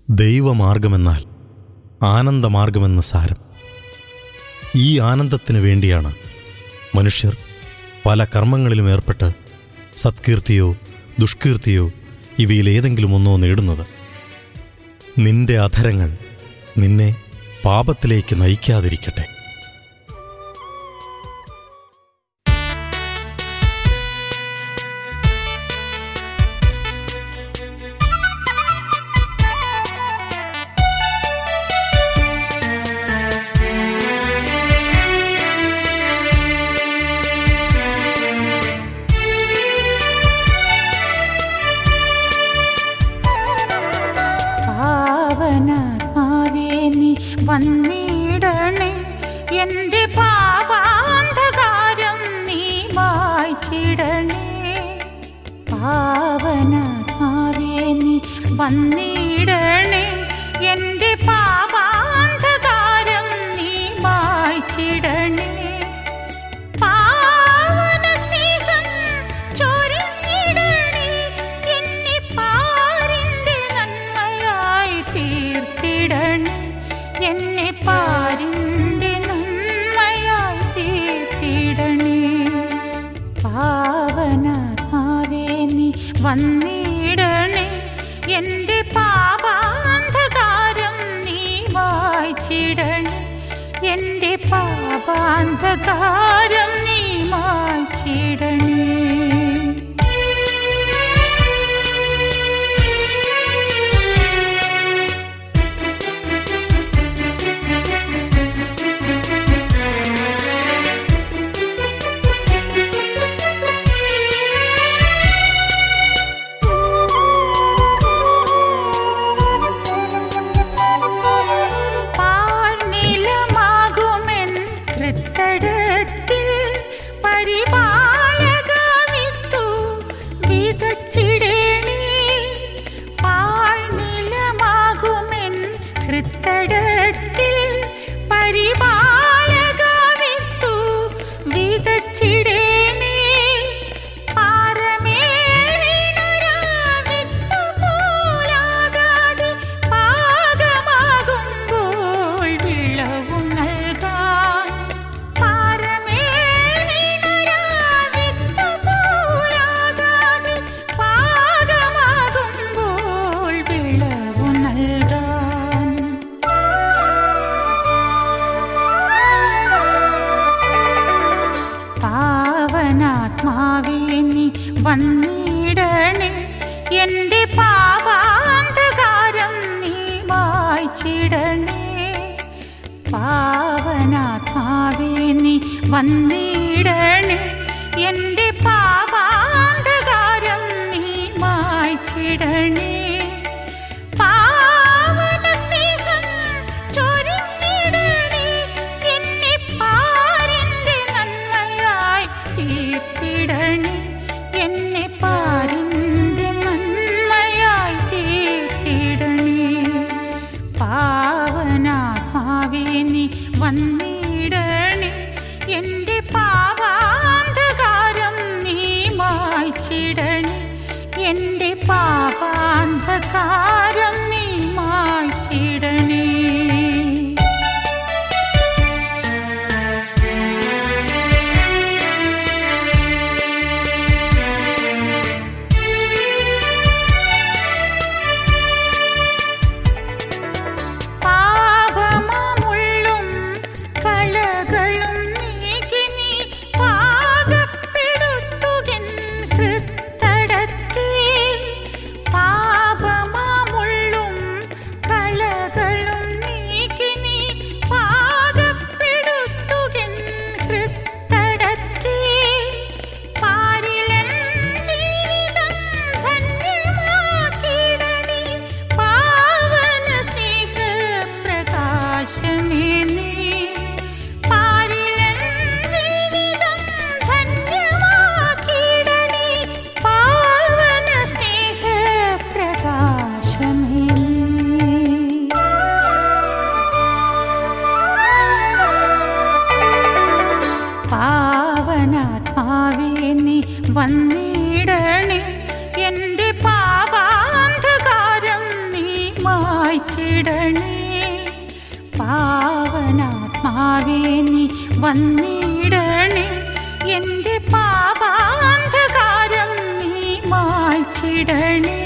ദൈവമാർഗമെന്നാൽ ആനന്ദമാർഗമെന്ന് സാരം ഈ ആനന്ദത്തിനു വേണ്ടിയാണ് മനുഷ്യർ പല കർമ്മങ്ങളിലും ഏർപ്പെട്ട് സത്കീർത്തിയോ ദുഷ്കീർത്തിയോ ഇവയിലേതെങ്കിലും ഒന്നോ നേടുന്നത് നിന്റെ അധരങ്ങൾ നിന്നെ പാപത്തിലേക്ക് നയിക്കാതിരിക്കട്ടെ പാവനാത്മാവേ നീ വന്നിടണേ എന്റെ പാപാന്ധകാരം നീ മായ്ച്ചിടണേ പാവനാത്മാവേ നീ വന്നിടണേ എന്റെ പാപാന്ധകാരം നീ മായ്ച്ചിടണേ പാവന സ്നേഹം ചൊരിഞ്ഞിടണേ എന്നെ പാരിന്റെ നന്മയായി തീർത്തിടണേ എന്നെ പാരിന്റെ നന്മയായി തീർത്തിടണേ പാവനാത്മാവേ നീ വന്നിടണേ എന്റെ പാപാന്ധകാരം നീ വായിച്ചിടണേ എന്റെ പാപാന്ധകാരം നീ മായ്ച്ചിടണേ പാഴ്നിലമാകുമെൻ തൃത്തടത്തിൽ പരിപാലകമിത്തു വിതച്ചിടേണേ പാഴ്നിലമാകുമെൻ തൃത്തടത്തിൽ പരിപാലകമിത്തു വിതച്ചിടേണേ പാറമേറിനൊരാവിത്തു പോലാകാതെ പാകമാകുമ്പോൾ വിളവു നൽകാൻ പാറമേറിനൊരാവിത്തു പോലാകാതെ പാകമാകുമ്പോൾ വിളവു നൽകാൻ പാവനാത്മാവേ നീ വന്നിടണേ എന്റെ പാപാന്തകാരം നീ വായിച്ചിടണേ പാവനാത്മാവേ നീ വന്നിടണേ എന്റെ പാപാന്തകാരം നീ വായിച്ചിടണേ പാവന സ്നേഹം ചൊരിഞ്ഞിടണേ എന്നെ പാരിന്റെ നന്മയായി തീർത്തിടണേ എന്നെ പാരിന്റെ നന്മയായി തീർത്തിടണേ പാവനാത്മാവേ നീ വന്നിടണേ എന്റെ പാ മായ്ച്ചിടണേ പാവനാത്മാവേ നീ വന്നിടണേ എൻ്റെ പാപാന്ധകാരം നീ മായ്ച്ചിടണേ